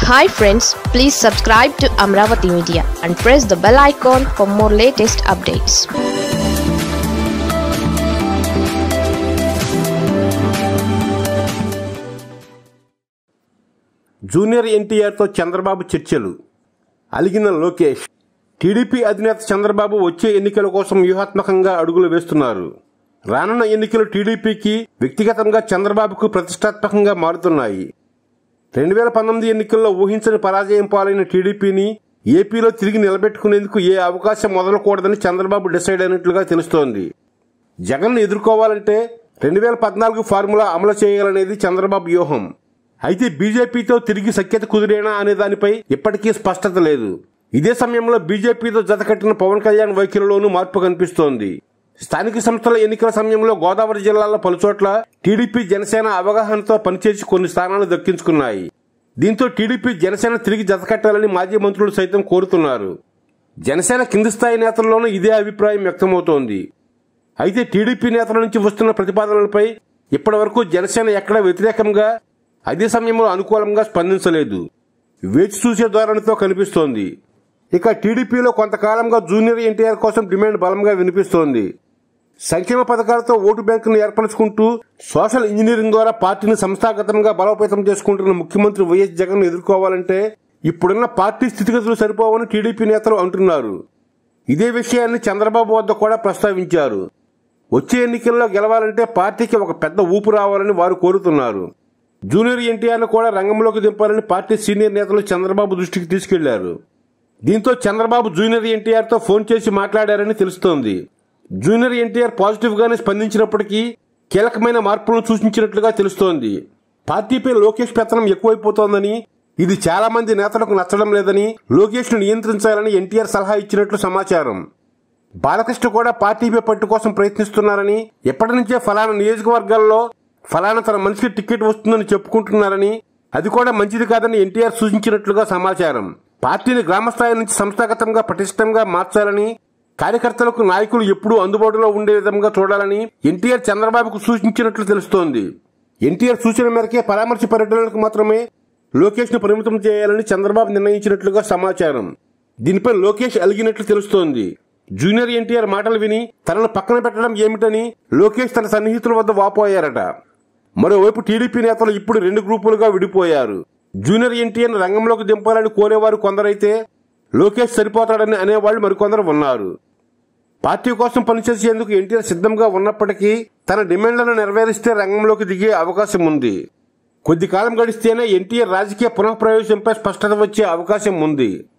hi friends please subscribe to Amaravati media and press the bell icon for more latest updates junior ఎన్టీఆర్తో చంద్రబాబు చర్చలు అలిగిన Lokesh TDP అధినేత చంద్రబాబు వచ్చే ఎన్నికల కోసం వ్యూహాత్మకంగా అడుగులు వేస్తున్నారు రానున్న ఎన్నికలు టీడీపీకి వ్యక్తిగతంగా చంద్రబాబుకు ప్రతిష్టాత్మకంగా మారుతున్నాయి రెండు వేల పంతొమ్మిది ఎన్నికల్లో ఊహించని పరాజయం పాలైన టీడీపీని ఏపీలో తిరిగి నిలబెట్టుకునేందుకు ఏ అవకాశం మొదలకూడదని చంద్రబాబు డిసైడ్ అయినట్లుగా తెలుస్తోంది జగన్ను ఎదుర్కోవాలంటే రెండు వేల పద్నాలుగు ఫార్ములా అమలు చేయాలనేది చంద్రబాబు వ్యూహం అయితే బీజేపీతో తిరిగి సఖ్యత కుదిరేనా అనే దానిపై ఇప్పటికీ స్పష్టత లేదు ఇదే సమయంలో బీజేపీతో జతకట్టిన పవన్ కళ్యాణ్ వైఖరిలోనూ మార్పు కనిపిస్తోంది స్థానిక సంస్థల ఎన్నికల సమయంలో గోదావరి జిల్లాలో పలుచోట్ల టీడీపీ జనసేన అవగాహనతో పనిచేసి కొన్ని స్థానాలు దక్కించుకున్నాయి దీంతో టీడీపీ జనసేన తిరిగి జతకట్టాలని మాజీ మంత్రులు సైతం కోరుతున్నారు జనసేన కింది స్థాయి నేతల్లోనూ ఇదే అభిప్రాయం వ్యక్తమవుతోంది అయితే టీడీపీ నేతల నుంచి వస్తున్న ప్రతిపాదనలపై ఇప్పటివరకు జనసేన ఎక్కడా వ్యతిరేకంగా అదే సమయంలో అనుకూలంగా స్పందించలేదు వేచి చూసే ధోరణితో కనిపిస్తోంది ఇక టీడీపీలో కొంతకాలంగా జూనియర్ ఎన్టీఆర్ కోసం డిమాండ్ బలంగా వినిపిస్తోంది సంక్షేమ పథకాలతో ఓటు బ్యాంకును ఏర్పరచుకుంటూ సోషల్ ఇంజనీరింగ్ ద్వారా పార్టీని సంస్థాగతంగా బలోపేతం చేసుకుంటున్న ముఖ్యమంత్రి వైఎస్ జగన్ ఎదుర్కోవాలంటే ఇప్పుడున్న పార్టీ స్థితిగతులు సరిపోవని టీడీపీ నేతలు అంటున్నారు ఇదే విషయాన్ని చంద్రబాబు వద్ద కూడా ప్రస్తావించారు వచ్చే ఎన్నికల్లో గెలవాలంటే పార్టీకి ఒక పెద్ద ఊపు రావాలని వారు కోరుతున్నారు జూనియర్ ఎన్టీఆర్ను కూడా రంగంలోకి దింపాలని పార్టీ సీనియర్ నేతలు చంద్రబాబు దృష్టికి తీసుకెళ్లారు దీంతో చంద్రబాబు జూనియర్ ఎన్టీఆర్తో ఫోన్ చేసి మాట్లాడారని తెలుస్తోంది జూనియర్ ఎన్టీఆర్ పాజిటివ్ గానే స్పందించినప్పటికీ కీలకమైన మార్పులను సూచించినట్లుగా తెలుస్తోంది పార్టీపై లోకేష్ పెత్తనం ఎక్కువైపోతోందని ఇది చాలా మంది నేతలకు నచ్చడం లేదని లోకేష్ ను నియంత్రించాలని ఎన్టీఆర్ సలహా ఇచ్చినట్లు సమాచారం బాలకృష్ణ కూడా పార్టీపై పట్టు కోసం ప్రయత్నిస్తున్నారని ఎప్పటి నుంచే ఫలానా నియోజకవర్గాల్లో ఫలానా తన మనిషికి టికెట్ వస్తుందని చెప్పుకుంటున్నారని అది కూడా మంచిది కాదని ఎన్టీఆర్ సూచించినట్లుగా సమాచారం పార్టీని గ్రామస్థాయి నుంచి సంస్థాగతంగా పటిష్టంగా మార్చాలని కార్యకర్తలకు నాయకులు ఎప్పుడూ అందుబాటులో ఉండే విధంగా చూడాలని ఎన్టీఆర్ చంద్రబాబుకు సూచించినట్లు తెలుస్తోంది ఎన్టీఆర్ సూచన మేరకే పరామర్శ పర్యటనలకు మాత్రమే లోకేష్ ను పరిమితం చేయాలని చంద్రబాబు నిర్ణయించినట్లుగా సమాచారం దీనిపై లోకేష్ అలిగినట్లు తెలుస్తోంది జూనియర్ ఎన్టీఆర్ మాటలు విని తనను పక్కన పెట్టడం ఏమిటని లోకేష్ తన సన్నిహితుల వద్ద వాపోయారట మరోవైపు టీడీపీ నేతలు ఇప్పుడు రెండు గ్రూపులుగా విడిపోయారు జూనియర్ ఎన్టీఆర్ రంగంలోకి దింపాలని కోరేవారు కొందరైతే లోకేష్ సరిపోతాడని అనేవాళ్లు మరికొందరు ఉన్నారు పార్టీ కోసం పనిచేసేందుకు ఎన్టీఆర్ సిద్ధంగా ఉన్నప్పటికీ తన డిమాండ్లను నెరవేరిస్తే రంగంలోకి దిగే అవకాశం ఉంది కొద్ది కాలం గడిస్తేనే ఎన్టీఆర్ రాజకీయ పునఃప్రవేశంపై స్పష్టత వచ్చే అవకాశం ఉంది